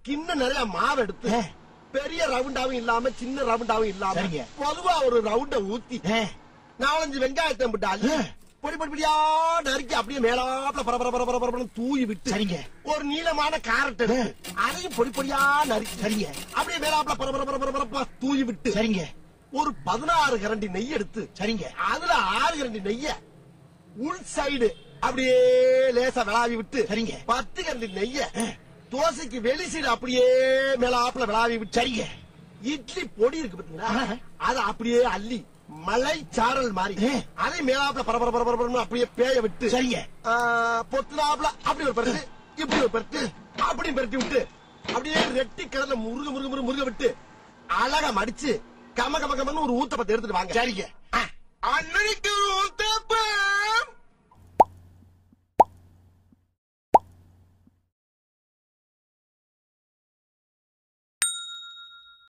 கிண்ண நிறைய மாவு எடுத்து ஆ. பெரிய ரவுண்டாவும் இல்லாம சின்ன ரவுண்டாவும் இல்லாம சரிங்க. பொதுவா ஒரு ரவுண்ட ஊத்தி ஆ, நாலஞ்சு வெங்காயத்தை விட்டு அள்ளி ஆ. பொடி பொடி பொடியா நறுக்கி அப்படியே மேலாப்ல பர பர பர பர பரன்னு தூவி விட்டு சரிங்க. ஒரு நீளமான கேரட் எடுத்து அதையும் பொடி பொடியா நறுக்கி சரிங்க. அப்படியே மேலாப்ல பர பர பர பர பரப்பா தூவி விட்டு சரிங்க ஒரு பதினாறு கரண்டி நெய் எடுத்து சரிங்க அதுல ஆறு கரண்டி நெய்ய உள் சைடு அப்படியே லேசா விளாவி விட்டு சரிங்க. பத்து கரண்டி நெய்ய தோசைக்கு வெளி சைடு அப்படியே மேலாப்ல விளாவி விட்டு சரிங்க இட்லி பொடி இருக்கு பாத்தீங்களா ஆஹா. அத அப்படியே அள்ளி மலை சாரல் மாதிரி ஆ. அதை மேலாப்ல பரபர பரபர பரபரன்னு அப்படியே பேய விட்டு சரிங்க ஆ, பொத்துனாப்ல அப்படி ஒரு பருத்து இப்படி ஒரு பருத்து அப்படி பருத்தி விட்டு அப்படியே ரெட்டி கடல முருக முருக முருக முருக விட்டு அழகா மடிச்சு கம கம கமன்னு ஒரு ஊத்த பத்து எடுத்துட்டு வாங்க சரிங்க ஆ. அன்னைக்கு ஒரு